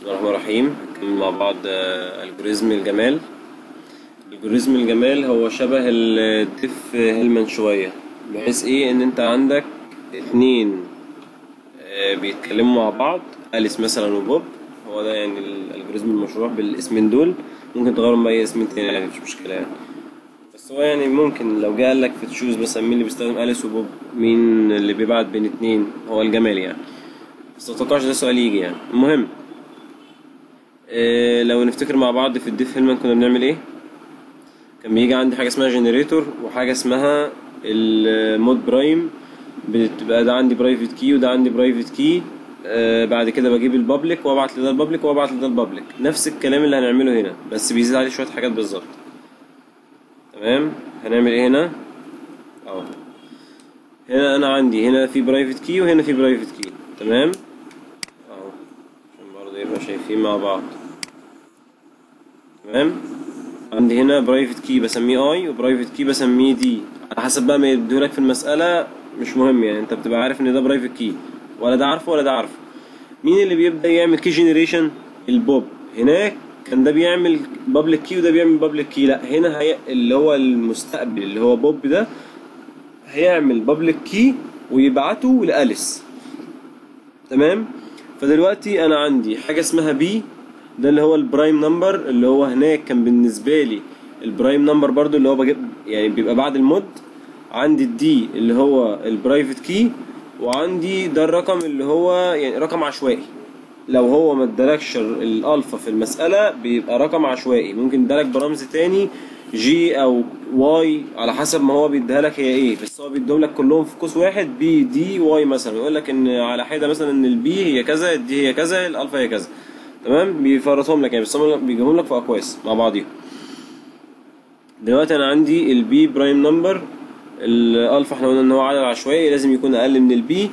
الله الرحمن الرحيم هنكمل مع بعض آه، الجوريزم الجمال الجوريزم الجمال هو شبه الديف هيلمان شوية بحيث ايه ان انت عندك اتنين آه، بيتكلموا مع بعض أليس مثلا وبوب هو ده يعني الالجوريزم المشروع بالاسمين دول ممكن تغيرهم بأي اسمين تاني يعني مش مشكلة يعني بس هو يعني ممكن لو جه قالك في تشوز مثلا مين اللي بيستخدم أليس وبوب مين اللي بيبعت بين اتنين هو الجمال يعني بس متوقعش ده سؤال يجي يعني المهم إيه لو نفتكر مع بعض في الديف هيلمان كنا بنعمل ايه كان بيجي عندي حاجه اسمها جنريتور وحاجه اسمها المود برايم بتبقى ده عندي برايفت كي وده عندي برايفت كي آه بعد كده بجيب البابليك وابعت لده البابليك وابعت لده البابليك نفس الكلام اللي هنعمله هنا بس بيزيد عليه شويه حاجات بالظبط تمام هنعمل ايه هنا اهو هنا انا عندي هنا في برايفت كي وهنا في برايفت كي تمام اهو عشان برضه يبقى شايفين مع بعض تمام عندي هنا برايفت كي بسميه اي وبرايفت كي بسميه دي على حسب بقى ما يديهولك في المسألة مش مهم يعني انت بتبقى عارف ان ده برايفت كي ولا ده عارفه ولا ده عارفه مين اللي بيبدأ يعمل كي جنريشن البوب هناك كان ده بيعمل بابليك كي وده بيعمل بابليك كي لا هنا هي اللي هو المستقبل اللي هو بوب ده هيعمل بابليك كي ويبعته لأليس تمام فدلوقتي انا عندي حاجه اسمها بي ده اللي هو البرايم نمبر اللي هو هناك كان بالنسبه لي البرايم نمبر برضو اللي هو بجيب يعني بيبقى بعد المود عندي الدي اللي هو البرايفت كي وعندي ده الرقم اللي هو يعني رقم عشوائي لو هو ما ادالكش الالفا في المساله بيبقى رقم عشوائي ممكن ادالك برمز تاني جي او واي على حسب ما هو بيديها لك هي ايه بس هو بيديهم لك كلهم في قوس واحد بي دي واي مثلا يقول لك ان على حده مثلا ان البي هي كذا الدي هي كذا الالفا هي كذا تمام بيفرطهم لك يعني بس هم بيجيبهم لك في اقواس مع بعضيهم دلوقتي انا عندي البي برايم نمبر الالفا احنا قلنا ان هو عدد عشوائي لازم يكون اقل من البي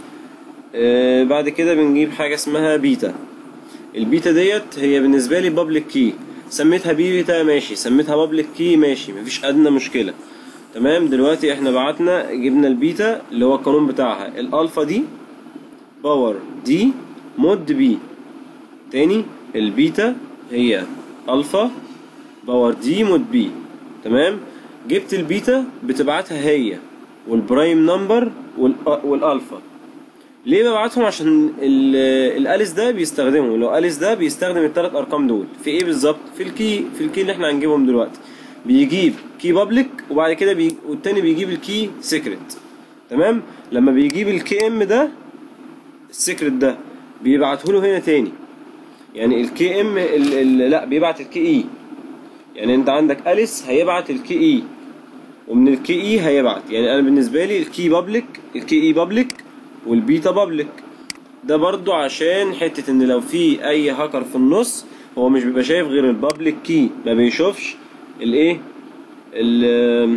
آه بعد كده بنجيب حاجه اسمها بيتا البيتا ديت هي بالنسبه لي بابليك كي سميتها بيتا ماشي سميتها بابليك كي ماشي مفيش ادنى مشكله تمام دلوقتي احنا بعتنا جبنا البيتا اللي هو القانون بتاعها الالفا دي باور دي مود بي تاني البيتا هي الفا باور دي مود بي تمام جبت البيتا بتبعتها هي والبرايم نمبر والالفا ليه ببعتهم عشان ال- الاليس ده بيستخدمه لو اليس ده بيستخدم الثلاث ارقام دول في ايه بالظبط في الكي في الكي اللي احنا هنجيبهم دلوقتي بيجيب كي بابليك وبعد كده بي... والتاني بيجيب الكي سيكريت تمام لما بيجيب الكي ام ده السيكريت ده بيبعته له هنا تاني يعني الكي ام ال... ال... لا بيبعت الكي اي يعني انت عندك اليس هيبعت الكي اي ومن الكي اي هيبعت يعني انا بالنسبه لي الكي بابليك الكي اي بابليك والبيتا بابليك ده برضو عشان حتة ان لو في اي هاكر في النص هو مش بيبقى شايف غير البابليك كي ما بيشوفش الايه ال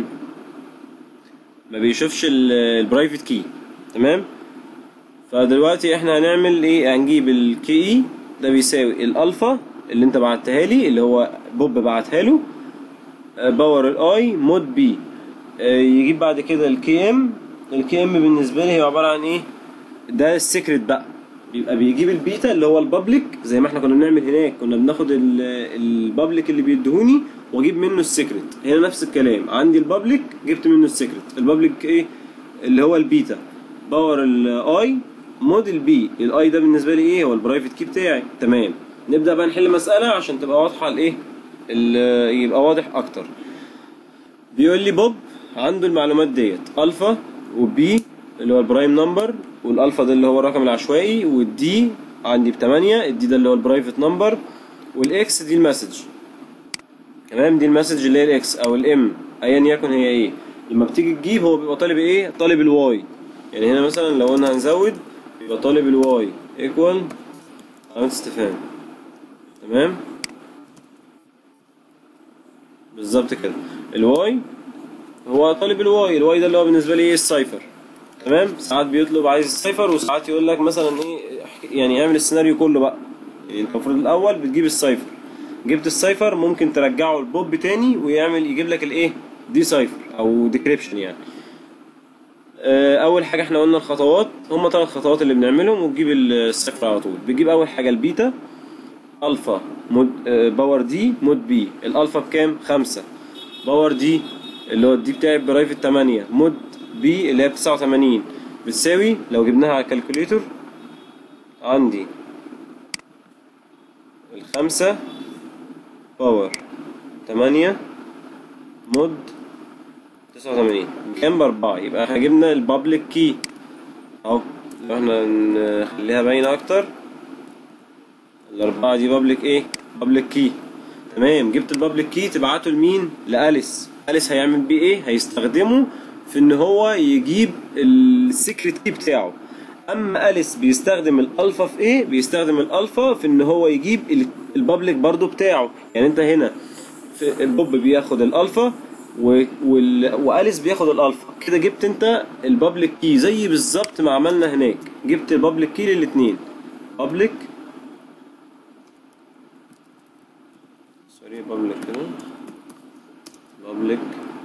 ما بيشوفش البرايفت كي تمام فدلوقتي احنا هنعمل ايه هنجيب الكي اي ده بيساوي الالفا اللي انت بعتها لي اللي هو بوب بعتها له باور الاي مود بي يجيب بعد كده الكي ام الكي ام بالنسبه لي هي عباره عن ايه ده السيكريت بقى بيبقى بيجيب البيتا اللي هو البابليك زي ما احنا كنا بنعمل هناك كنا بناخد ال- البابليك اللي بيديهوني واجيب منه السيكريت هنا نفس الكلام عندي البابليك جبت منه السيكريت البابليك ايه اللي هو البيتا باور الاي مود البي الاي ده بالنسبه لي ايه هو البرايفت كي بتاعي تمام نبدا بقى نحل مساله عشان تبقى واضحه الايه ال- يبقى واضح اكتر بيقول لي بوب عنده المعلومات ديت الفا وبي اللي هو البرايم نمبر والالفا ده اللي هو الرقم العشوائي والدي عندي بتمانية الدي ده اللي هو البرايفت نمبر والاكس دي المسج تمام دي المسج اللي هي الاكس او الام ايا يكن هي ايه لما بتيجي تجيب هو بيبقى طالب ايه طالب الواي يعني هنا مثلا لو قلنا هنزود بيبقى طالب الواي ايكوال علامة استفهام تمام بالظبط كده الواي هو طالب الواي الواي ده اللي هو بالنسبه لي ايه السايفر تمام ساعات بيطلب عايز السايفر وساعات يقول لك مثلا ايه احكي- يعني اعمل السيناريو كله بقى يعني انت المفروض الاول بتجيب السايفر جبت السايفر ممكن ترجعه البوب تاني ويعمل يجيب لك الايه دي سايفر او ديكريبشن يعني آه، اول حاجه احنا قلنا الخطوات هم ثلاث خطوات اللي بنعملهم وتجيب السايفر على طول بتجيب اول حاجه البيتا الفا مود آه، باور دي مود بي الالفا بكام خمسة باور دي اللي هو الدي بتاعي برايفت 8 مود بي اللي هي ب 89 بتساوي لو جبناها على الكالكوليتور عندي الخمسة باور تمانية مود تسعة وتمانين كام بأربعة يبقى احنا جبنا البابليك كي اهو لو احنا نخليها باينة أكتر الأربعة دي بابليك ايه؟ بابليك كي تمام جبت البابليك كي تبعته لمين؟ لأليس أليس هيعمل بيه ايه؟ هيستخدمه في ان هو يجيب السيكريت كي بتاعه اما أليس بيستخدم الالفا في ايه؟ بيستخدم الالفا في ان هو يجيب ال- البابليك برضو بتاعه يعني انت هنا في البوب بياخد الالفا و... وال... واليس بياخد الالفا كده جبت انت البابليك كي زي بالظبط ما عملنا هناك جبت البابليك كي للاثنين بابليك سوري بابليك كده بابليك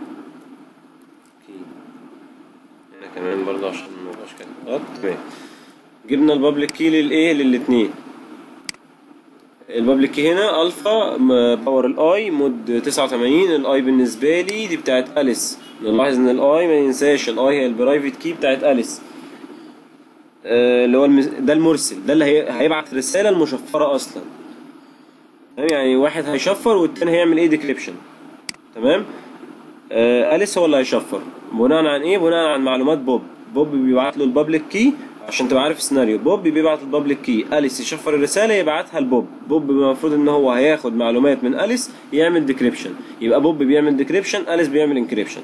كي هنا كمان برضه عشان ما يبقاش كده غلط تمام جبنا البابليك كي للايه للاثنين البابليك كي هنا الفا م- باور الاي مود 89 الاي بالنسبه لي دي بتاعت اليس نلاحظ ان الاي ما ينساش الاي هي البرايفت كي بتاعت اليس آه، اللي هو المس... ده المرسل ده اللي هي... هيبعت الرساله المشفره اصلا تمام يعني واحد هيشفر والتاني هيعمل ايه ديكريبشن تمام آه اليس هو اللي هيشفر بناء عن ايه بناء عن معلومات بوب بوب بيبعت له البابليك كي عشان تبقى عارف السيناريو بوب بيبعت البابليك كي اليس يشفر الرساله يبعتها لبوب بوب المفروض ان هو هياخد معلومات من اليس يعمل ديكريبشن يبقى بوب بيعمل ديكريبشن اليس بيعمل انكريبشن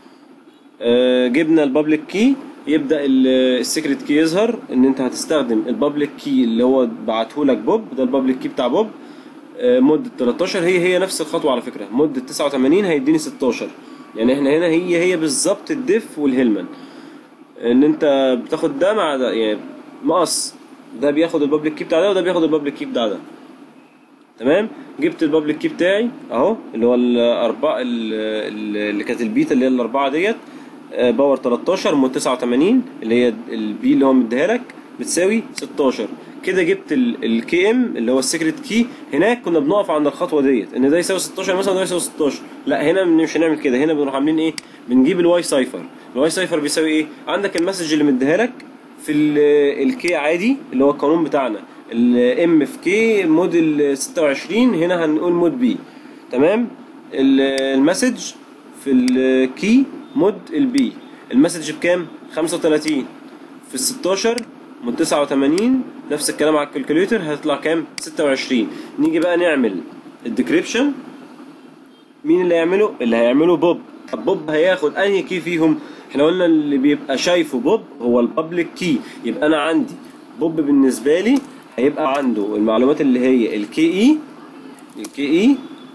آه، جبنا البابليك كي يبدا السيكريت كي يظهر ان انت هتستخدم البابليك كي اللي هو بعته لك بوب ده البابليك كي بتاع بوب آه، مده 13 هي هي نفس الخطوه على فكره مده 89 هيديني 16 يعني احنا هنا هي هي بالظبط الديف والهيلمان ان انت بتاخد ده مع ده يعني مقص ده بياخد البابليك كي بتاع ده وده بياخد البابليك كي بتاع ده تمام جبت البابليك كي بتاعي اهو اللي هو الاربعه ال- ال- اللي كانت البيتا اللي هي الاربعه ديت آه، باور 13 مود 89 اللي هي البي اللي هو مديها لك بتساوي 16 كده جبت الكي ام اللي هو السيكريت كي هناك كنا بنقف عند الخطوه ديت ان ده يساوي 16 مثلا وده يساوي 16 لا هنا مش هنعمل كده هنا بنروح عاملين ايه بنجيب الواي سايفر الواي سايفر بيساوي ايه عندك المسج اللي مديها لك في الكي عادي اللي هو القانون بتاعنا الام في كي موديل 26 هنا هنقول مود بي تمام ال- المسج في الكي مود البي المسج بكام 35 في ال 16 مود 89 نفس الكلام على الكالكوليتر هيطلع كام 26 نيجي بقى نعمل الديكريبشن مين اللي هيعمله اللي هيعمله بوب طب بوب هياخد انهي كي فيهم احنا قلنا اللي بيبقى شايفه بوب هو البابليك كي يبقى انا عندي بوب بالنسبه لي هيبقى عنده المعلومات اللي هي الكي اي الكي اي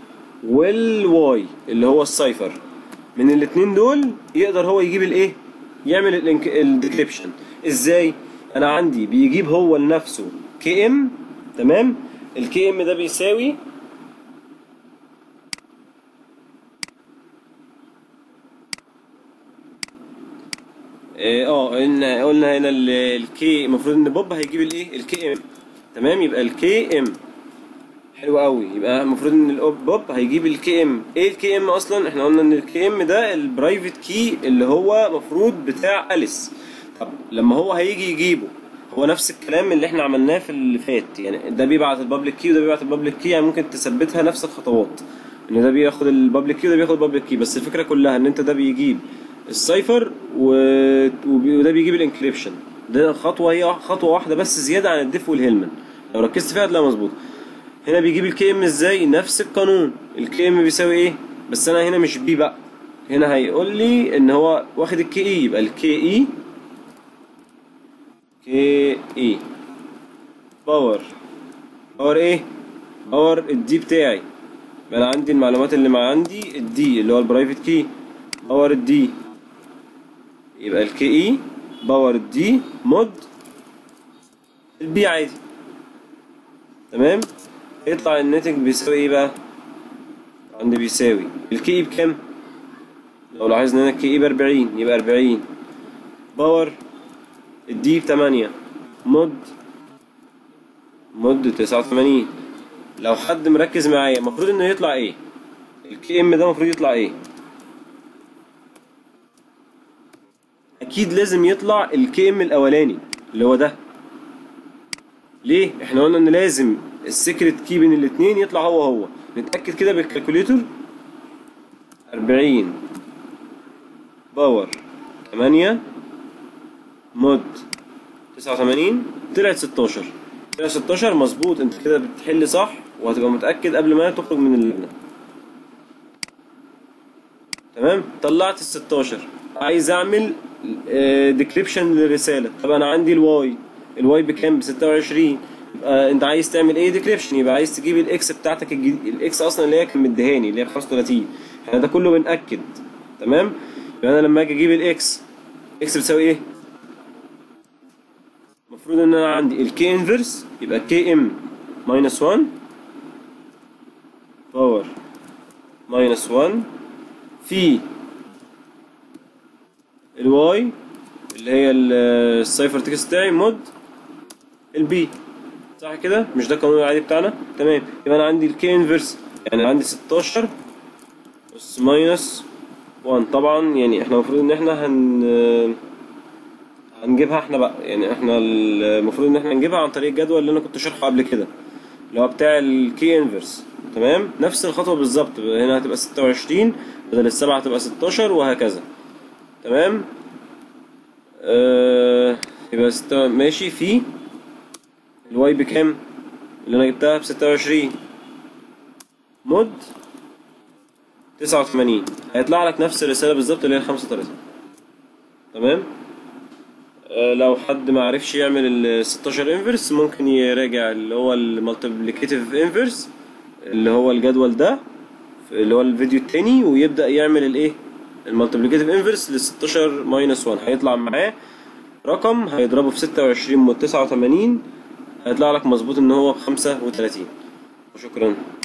والواي اللي هو السايفر من الاتنين دول يقدر هو يجيب الايه يعمل الديكريبشن ازاي انا عندي بيجيب هو لنفسه كي ام تمام الكي ام ده بيساوي إيه، اه قلنا قلنا هنا الكي المفروض ان بوب هيجيب الايه الكي ام تمام يبقى الكي ام حلو قوي يبقى المفروض ان الأوب- بوب هيجيب الكي ام ايه الكي ام اصلا احنا قلنا ان الكي ام ده البرايفت كي اللي هو مفروض بتاع اليس طب لما هو هيجي يجيبه هو نفس الكلام اللي احنا عملناه في اللي فات يعني ده بيبعت البابليك كي وده بيبعت البابليك كي يعني ممكن تثبتها نفس الخطوات ان ده بياخد البابليك كي وده بياخد البابليك كي بس الفكره كلها ان انت ده بيجيب السايفر و... وبي- وده بيجيب الانكريبشن ده خطوه هي خطوه واحده بس زياده عن الديف والهيلمان لو ركزت فيها هتلاقيها مظبوط هنا بيجيب الكي ام ازاي نفس القانون الكي ام بيساوي ايه بس انا هنا مش بي بقى هنا هيقول لي ان هو واخد الكي اي يبقى الكي اي كي اي باور باور ايه باور الدي بتاعي يبقى انا عندي المعلومات اللي مع عندي الدي اللي هو البرايفت كي باور الدي يبقى الكي اي باور الدي مود البي عادي تمام يطلع الناتج بيساوي ايه بقى عندي بيساوي الكي اي بكام لو لاحظنا هنا الكي اي ب 40 يبقى 40 باور الدي ب 8 مود مود 89 لو حد مركز معايا المفروض انه يطلع ايه الكي ام ده المفروض يطلع ايه اكيد لازم يطلع الكي ام الاولاني اللي هو ده ليه احنا قلنا ان لازم السيكريت كي بين الاتنين يطلع هو هو نتاكد كده بالكالكوليتور 40 باور 8 مود 89 طلعت 16 طلعت 16 مظبوط انت كده بتحل صح وهتبقى متاكد قبل ما تخرج من اللجنه تمام طلعت ال 16 عايز اعمل ديكريبشن للرساله طب انا عندي الواي الواي بكام ب 26 يبقى انت عايز تعمل ايه ديكريبشن يبقى عايز تجيب الاكس بتاعتك الجديد الاكس اصلا اللي هي كان مديهاني اللي هي 35 احنا ده كله بنأكد تمام يبقى انا لما اجي اجيب الاكس اكس بتساوي ايه المفروض ان انا عندي الكي انفرس يبقى كي ام ماينس 1 باور ماينس 1 في الواي اللي هي ال- السايفر تكست بتاعي مود البي صح كده مش ده القانون العادي بتاعنا تمام يبقى انا عندي الكي انفرس يعني عندي 16 بس ماينس 1 طبعا يعني احنا المفروض ان احنا هن هنجيبها احنا بقى يعني احنا المفروض ان احنا نجيبها عن طريق الجدول اللي انا كنت شارحه قبل كده اللي هو بتاع الكي انفرس تمام نفس الخطوه بالظبط هنا هتبقى 26 بدل السبعه هتبقى 16 وهكذا تمام آه يبقى ستة ماشي في الواي بكام اللي انا جبتها ب 26 مود 89 هيطلع لك نفس الرساله بالظبط اللي هي 35 تمام آه، لو حد ما عرفش يعمل ال 16 انفرس ممكن يراجع اللي هو المالتيبليكيتيف انفرس اللي هو الجدول ده اللي هو الفيديو التاني ويبدأ يعمل الايه المالتيبليكيتيف انفرس لل 16 ماينس 1 هيطلع معاه رقم هيضربه في 26 من 89 هيطلع لك مظبوط ان هو ب 35 وشكرا